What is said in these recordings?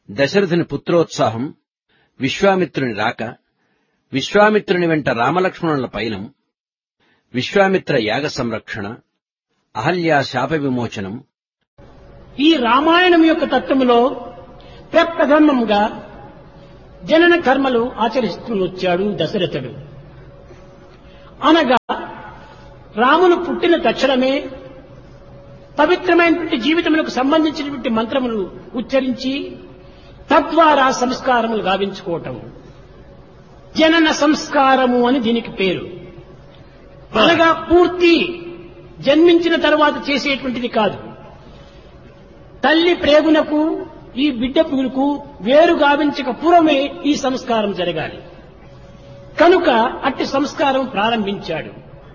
దశరథుని పుత్రోత్సాహం విశ్వామిత్రుని రాక విశ్వామిత్రుని వెంట రామలక్ష్మణుల పయనం విశ్వామిత్ర యాగ సంరక్షణ అహల్యా శాప విమోచనం ఈ రామాయణం యొక్క తత్వములో ప్రప్రథమంగా జనన కర్మలు ఆచరిస్తూ వచ్చాడు దశరథుడు అనగా రాములు పుట్టిన తక్షణమే పవిత్రమైనటువంటి జీవితములకు సంబంధించినటువంటి మంత్రములు ఉచ్చరించి తద్వారా సంస్కారములు గావించుకోవటం జనన సంస్కారము అని దీనికి పేరు అనగా పూర్తి జన్మించిన తర్వాత చేసేటువంటిది కాదు తల్లి ప్రేగునకు ఈ బిడ్డ పురుకు వేరు గావించక పూర్వమే ఈ సంస్కారం జరగాలి కనుక అట్టి సంస్కారం ప్రారంభించాడు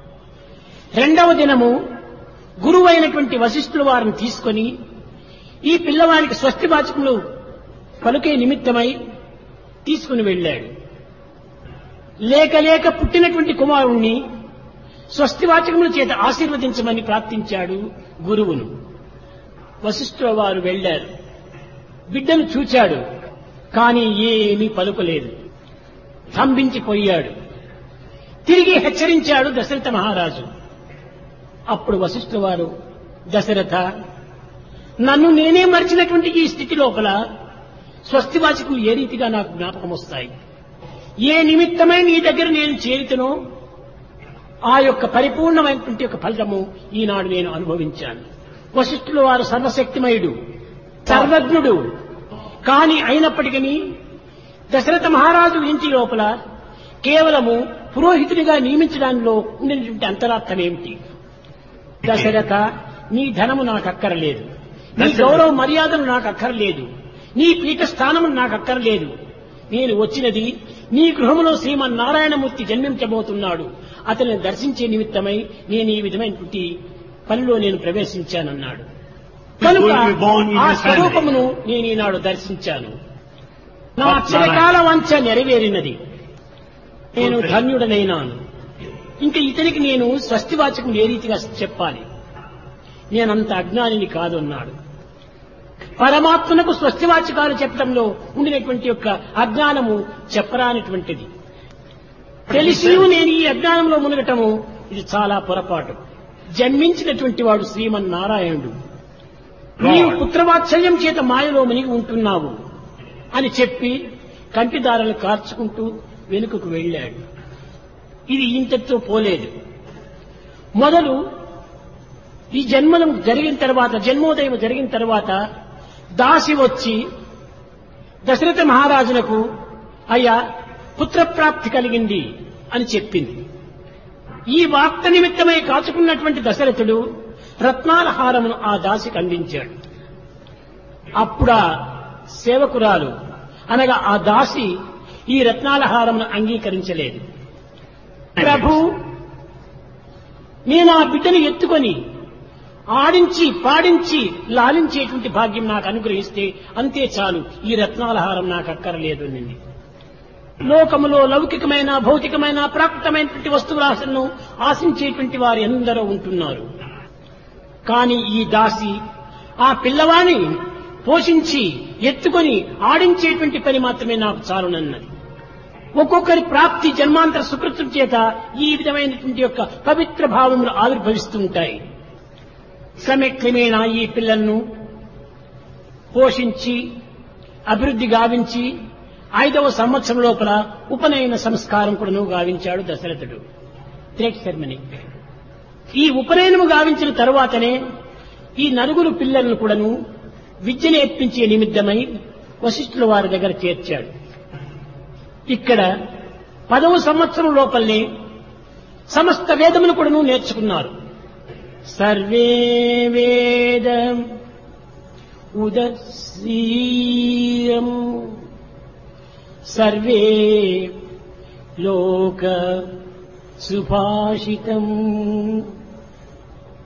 రెండవ దినము గురువైనటువంటి వశిష్ఠుల వారిని తీసుకొని ఈ పిల్లవానికి స్వస్తి వాచకములు పలుకే నిమిత్తమై తీసుకుని వెళ్ళాడు లేక లేక పుట్టినటువంటి కుమారుణ్ణి స్వస్తివాచకముల చేత ఆశీర్వదించమని ప్రార్థించాడు గురువును వశిష్ఠుల వారు వెళ్లారు బిడ్డను చూచాడు కాని ఏమీ పలుకలేదు స్తంభించిపోయాడు తిరిగి హెచ్చరించాడు దశరథ మహారాజు అప్పుడు వశిష్ఠుల వారు దశరథ నన్ను నేనే మరిచినటువంటి ఈ స్థితి లోపల స్వస్తివాచకులు ఏ రీతిగా నాకు జ్ఞాపకం వస్తాయి ఏ నిమిత్తమై నీ దగ్గర నేను చేరితనో ఆ యొక్క పరిపూర్ణమైనటువంటి యొక్క ఫలితము ఈనాడు నేను అనుభవించాను వశిష్ఠుల వారు సర్వశక్తిమయుడు సర్వజ్ఞుడు కాని అయినప్పటికీ దశరథ మహారాజు ఇంటి లోపల కేవలము పురోహితుడిగా నియమించడంలో ఉండినటువంటి అంతరార్థం ఏమిటి దశరథ నీ ధనము నాకు అక్కరలేదు నీ గౌరవ మర్యాదలు నాకు అక్కర్లేదు నీ పీఠ స్థానము నాకు అక్కర్లేదు నేను వచ్చినది నీ గృహములో శ్రీమన్నారాయణమూర్తి జన్మించబోతున్నాడు అతనిని దర్శించే నిమిత్తమై నేను ఈ విధమైనటువంటి పనిలో నేను ప్రవేశించానన్నాడు కనుక going to be born in ఆ his family. స్వరూపమును నేను ఈనాడు దర్శించాను నా చిరకాల వంచ నెరవేరినది నేను ధన్యుడనైనాను ఇంకా ఇతనికి నేను స్వస్తివాచకం ఏ రీతిగా చెప్పాలి నేనంత అజ్ఞానిని కాదు అన్నాడు పరమాత్మనకు స్వస్తివాచకాలు చెప్పడంలో ఉండినటువంటి యొక్క అజ్ఞానము చెప్పరానిటువంటిది తెలిసి నేను ఈ అజ్ఞానంలో మునగటము ఇది చాలా పొరపాటు జన్మించినటువంటి వాడు శ్రీమన్నారాయణుడు నీవు పుత్రవాత్సల్యం చేత మాయలో మునిగి ఉంటున్నావు అని చెప్పి కంటిదారులు కార్చుకుంటూ వెనుకకు వెళ్ళాడు ఇది ఇంతటితో పోలేదు మొదలు ఈ జన్మనం జరిగిన తర్వాత జన్మోదయం జరిగిన తర్వాత దాసి వచ్చి దశరథ మహారాజునకు అయ్యా పుత్రప్రాప్తి కలిగింది అని చెప్పింది ఈ వార్త నిమిత్తమై కాచుకున్నటువంటి దశరథుడు రత్నాల హారమును ఆ దాసికి అందించాడు అప్పుడా సేవకురాలు అనగా ఆ దాసి ఈ రత్నాల హారమును అంగీకరించలేదు ప్రభు నేను ఆ బిడ్డను ఎత్తుకొని ఆడించి పాడించి లాలించేటువంటి భాగ్యం నాకు అనుగ్రహిస్తే అంతే చాలు ఈ రత్నాల హారం నాకు అక్కరలేదు నిన్ను లోకములో లౌకికమైన భౌతికమైన ప్రాకృతమైనటువంటి వస్తువులను ఆశించేటువంటి వారు ఎందరో ఉంటున్నారు కానీ ఈ దాసి ఆ పిల్లవాణి పోషించి ఎత్తుకొని ఆడించేటువంటి పని మాత్రమే నాకు చాలునన్నది ఒక్కొక్కరి ప్రాప్తి జన్మాంతర సుకృతం చేత ఈ విధమైనటువంటి యొక్క పవిత్ర భావములు ఆవిర్భవిస్తుంటాయి క్రమేణా ఈ పిల్లలను పోషించి అభివృద్ధి గావించి ఐదవ సంవత్సరం లోపల ఉపనయన సంస్కారం కూడాను గావించాడు దశరథుడు త్రేక్ శర్మని ఈ ఉపనయనము గావించిన తరువాతనే ఈ నలుగురు పిల్లలను కూడాను విద్య నేర్పించే నిమిత్తమై వశిష్ఠుల వారి దగ్గర చేర్చాడు ఇక్కడ పదవ సంవత్సరం లోపలనే సమస్త వేదములు కూడాను నేర్చుకున్నారు సర్వే వేద ఉదసీయం సర్వే లోక సుభాషితం